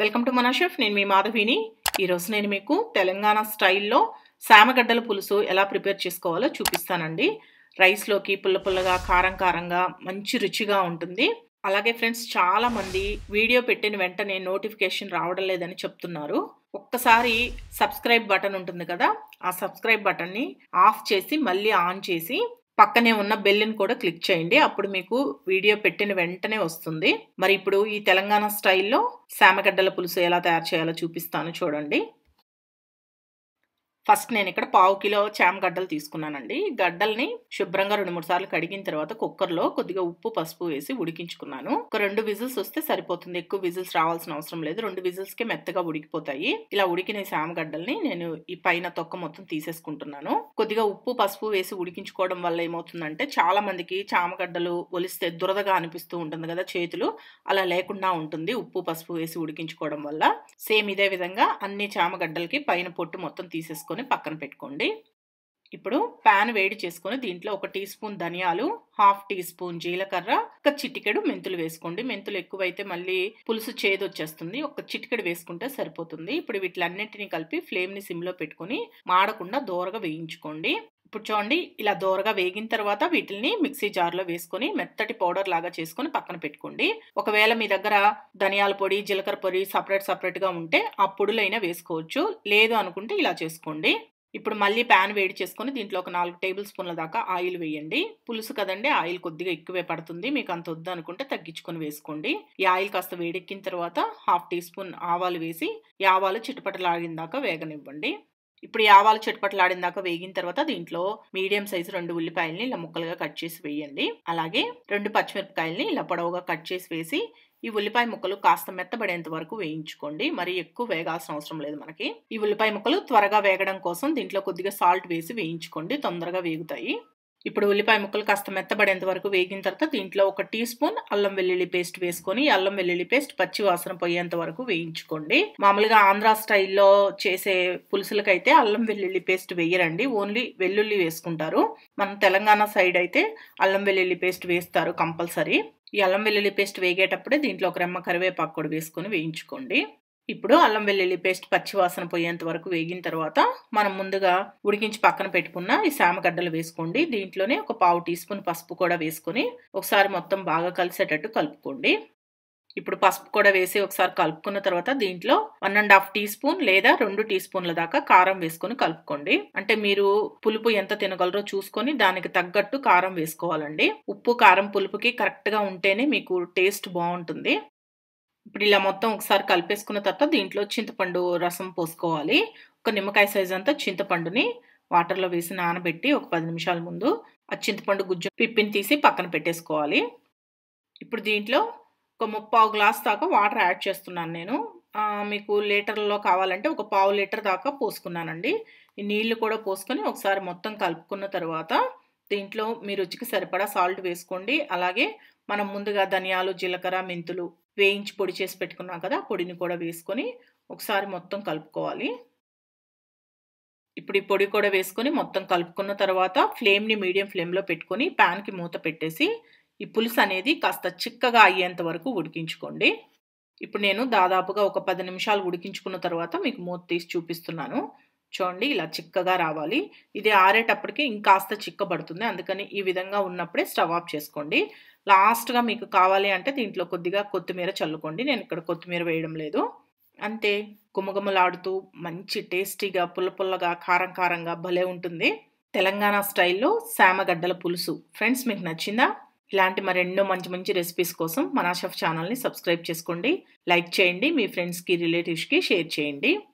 welcome to మన chef నేను మీ మాధవిని ఈరోజు నేను మీకు తెలంగాణ స్టైల్లో సామగడ్డల పులుసు ఎలా ప్రిపేర్ చేసుకోవాలో చూపిస్తానండి రైస్లోకి పుల్ల పుల్లగా కారం కారంగా మంచి రుచిగా ఉంటుంది అలాగే ఫ్రెండ్స్ చాలా మంది వీడియో పెట్టిన వెంటనే నోటిఫికేషన్ రావడం లేదని చెప్తున్నారు ఒక్కసారి సబ్స్క్రైబ్ బటన్ ఉంటుంది కదా ఆ సబ్స్క్రైబ్ బటన్ని ఆఫ్ చేసి మళ్ళీ ఆన్ చేసి పక్కనే ఉన్న బెల్ని కూడా క్లిక్ చేయండి అప్పుడు మీకు వీడియో పెట్టిన వెంటనే వస్తుంది మరి ఇప్పుడు ఈ తెలంగాణ స్టైల్లో సామగడ్డల పులుసు ఎలా తయారు చేయాలో చూపిస్తాను చూడండి ఫస్ట్ నేను ఇక్కడ పావు కిలో చామ గడ్డలు తీసుకున్నానండి గడ్డల్ని శుభ్రంగా రెండు మూడు సార్లు కడిగిన తర్వాత కుక్కర్లో కొద్దిగా ఉప్పు పసుపు వేసి ఉడికించుకున్నాను ఒక రెండు విజిల్స్ వస్తే సరిపోతుంది ఎక్కువ విజిల్స్ రావాల్సిన అవసరం లేదు రెండు విజిల్స్కి మెత్తగా ఉడికిపోతాయి ఇలా ఉడికిన చామ గడ్డల్ని నేను ఈ పైన తొక్క మొత్తం తీసేసుకుంటున్నాను కొద్దిగా ఉప్పు పసుపు వేసి ఉడికించుకోవడం వల్ల ఏమవుతుందంటే చాలా మందికి చామగడ్డలు ఒలిస్తే దురదగా అనిపిస్తూ ఉంటుంది కదా చేతులు అలా లేకుండా ఉంటుంది ఉప్పు పసుపు వేసి ఉడికించుకోవడం వల్ల సేమ్ ఇదే విధంగా అన్ని చామగడ్డలకి పైన పొట్టు మొత్తం తీసేసుకొని పక్కన పెట్టుకోండి ఇప్పుడు ప్యాన్ వేడి చేసుకొని దీంట్లో ఒక టీ స్పూన్ ధనియాలు హాఫ్ టీ స్పూన్ జీలకర్ర ఒక చిటికెడు మెంతులు వేసుకోండి మెంతులు ఎక్కువైతే మళ్ళీ పులుసు చేదు వచ్చేస్తుంది ఒక చిటికెడు వేసుకుంటే సరిపోతుంది ఇప్పుడు వీటిలన్నింటినీ కలిపి ఫ్లేమ్ని సిమ్లో పెట్టుకొని మాడకుండా దోరగా వేయించుకోండి ఇప్పుడు చూడండి ఇలా దోరగా వేగిన తర్వాత వీటిని మిక్సీ జార్లో వేసుకొని మెత్తటి పౌడర్ లాగా చేసుకొని పక్కన పెట్టుకోండి ఒకవేళ మీ దగ్గర ధనియాల పొడి జీలకర్ర పొడి సపరేట్ సపరేట్గా ఉంటే ఆ పొడులైనా వేసుకోవచ్చు లేదు అనుకుంటే ఇలా చేసుకోండి ఇప్పుడు మళ్ళీ ప్యాన్ వేడి చేసుకొని దీంట్లో ఒక నాలుగు టేబుల్ స్పూన్ల దాకా ఆయిల్ వేయండి పులుసు కదండి ఆయిల్ కొద్దిగా ఎక్కువే పడుతుంది మీకు అంత వద్దు అనుకుంటే తగ్గించుకొని వేసుకోండి ఈ ఆయిల్ కాస్త వేడెక్కిన తర్వాత హాఫ్ టీ స్పూన్ ఆవాలు వేసి ఈ ఆవాలు చిటపటలాడిన దాకా వేగనివ్వండి ఇప్పుడు ఈ ఆవాలు చిటపటలాడిన దాకా వేగిన తర్వాత దీంట్లో మీడియం సైజు రెండు ఉల్లిపాయలని ఇలా ముక్కలుగా కట్ చేసి వేయండి అలాగే రెండు పచ్చిమిరపకాయలని ఇలా పొడవుగా కట్ చేసి వేసి ఈ ఉల్లిపాయ ముక్కలు కాస్త మెత్తబడేంత వరకు వేయించుకోండి మరి ఎక్కువ వేగాల్సిన అవసరం లేదు మనకి ఈ ఉల్లిపాయ ముక్కలు త్వరగా వేగడం కోసం దీంట్లో కొద్దిగా సాల్ట్ వేసి వేయించుకోండి తొందరగా వేగుతాయి ఇప్పుడు ఉల్లిపాయ ముక్కలు కాస్త మెత్తబడేంత వరకు వేగిన తర్వాత దీంట్లో ఒక టీ స్పూన్ అల్లం వెల్లుల్లి పేస్ట్ వేసుకొని అల్లం వెల్లుల్లి పేస్ట్ పచ్చి వాసన పోయేంత వరకు వేయించుకోండి మామూలుగా ఆంధ్ర స్టైల్లో చేసే పులుసులకైతే అల్లం వెల్లుల్లి పేస్ట్ వేయరండి ఓన్లీ వెల్లుల్లి వేసుకుంటారు మన తెలంగాణ సైడ్ అయితే అల్లం వెల్లుల్లి పేస్ట్ వేస్తారు కంపల్సరీ ఈ అల్లం వెల్లుల్లి పేస్ట్ వేగేటప్పుడే దీంట్లో ఒక రెమ్మ కరివేపాకు కూడా వేసుకొని వేయించుకోండి ఇప్పుడు అల్లం వెల్లుల్లి పేస్ట్ పచ్చివాసన పోయేంత వరకు వేగిన తర్వాత మనం ముందుగా ఉడికించి పక్కన పెట్టుకున్న ఈ సామగడ్డలు వేసుకోండి దీంట్లోనే ఒక పావు టీ స్పూన్ పసుపు కూడా వేసుకొని ఒకసారి మొత్తం బాగా కలిసేటట్టు కలుపుకోండి ఇప్పుడు పసుపు కూడా వేసి ఒకసారి కలుపుకున్న తర్వాత దీంట్లో one and half teaspoon లేదా రెండు టీ స్పూన్ల దాకా కారం వేసుకొని కలుపుకోండి అంటే మీరు పులుపు ఎంత తినగలరో చూసుకొని దానికి తగ్గట్టు కారం వేసుకోవాలండి ఉప్పు కారం పులుపుకి కరెక్ట్గా ఉంటేనే మీకు టేస్ట్ బాగుంటుంది ఇప్పుడు ఇలా మొత్తం ఒకసారి కలిపేసుకున్న తర్వాత దీంట్లో చింతపండు రసం పోసుకోవాలి ఒక నిమ్మకాయ సైజ్ అంతా చింతపండుని వాటర్లో వేసి నానబెట్టి ఒక పది నిమిషాల ముందు ఆ చింతపండు గుజ్జు పిప్పిని తీసి పక్కన పెట్టేసుకోవాలి ఇప్పుడు దీంట్లో ఒక ముప్పావు గ్లాస్ దాకా వాటర్ యాడ్ చేస్తున్నాను నేను మీకు లీటర్లో కావాలంటే ఒక పావు లీటర్ దాకా పోసుకున్నానండి ఈ నీళ్లు కూడా పోసుకొని ఒకసారి మొత్తం కలుపుకున్న తర్వాత దీంట్లో మీ రుచికి సరిపడా సాల్ట్ వేసుకోండి అలాగే మనం ముందుగా ధనియాలు జీలకర్ర మెంతులు వేయించి పొడి చేసి పెట్టుకున్నాం కదా పొడిని కూడా వేసుకొని ఒకసారి మొత్తం కలుపుకోవాలి ఇప్పుడు ఈ పొడి కూడా వేసుకొని మొత్తం కలుపుకున్న తర్వాత ఫ్లేమ్ని మీడియం ఫ్లేమ్లో పెట్టుకొని ప్యాన్కి మూత పెట్టేసి ఈ పులుసు అనేది కాస్త చిక్కగా అయ్యేంత వరకు ఉడికించుకోండి ఇప్పుడు నేను దాదాపుగా ఒక పది నిమిషాలు ఉడికించుకున్న తర్వాత మీకు మూత తీసి చూపిస్తున్నాను చూడండి ఇలా చిక్కగా రావాలి ఇది ఆరేటప్పటికి ఇంకాస్త చిక్కబడుతుంది అందుకని ఈ విధంగా ఉన్నప్పుడే స్టవ్ ఆఫ్ చేసుకోండి లాస్ట్గా మీకు కావాలి అంటే దీంట్లో కొద్దిగా కొత్తిమీర చల్లుకోండి నేను ఇక్కడ కొత్తిమీర వేయడం లేదు అంతే గుమగుమలాడుతూ మంచి టేస్టీగా పుల్ల పుల్లగా కారం కారంగా భలే ఉంటుంది తెలంగాణ స్టైల్లో సామగడ్డల పులుసు ఫ్రెండ్స్ మీకు నచ్చిందా ఇలాంటి మరెన్నో మంచి మంచి రెసిపీస్ కోసం మన షెఫ్ ఛానల్ని సబ్స్క్రైబ్ చేసుకోండి లైక్ చేయండి మీ ఫ్రెండ్స్కి రిలేటివ్స్కి షేర్ చేయండి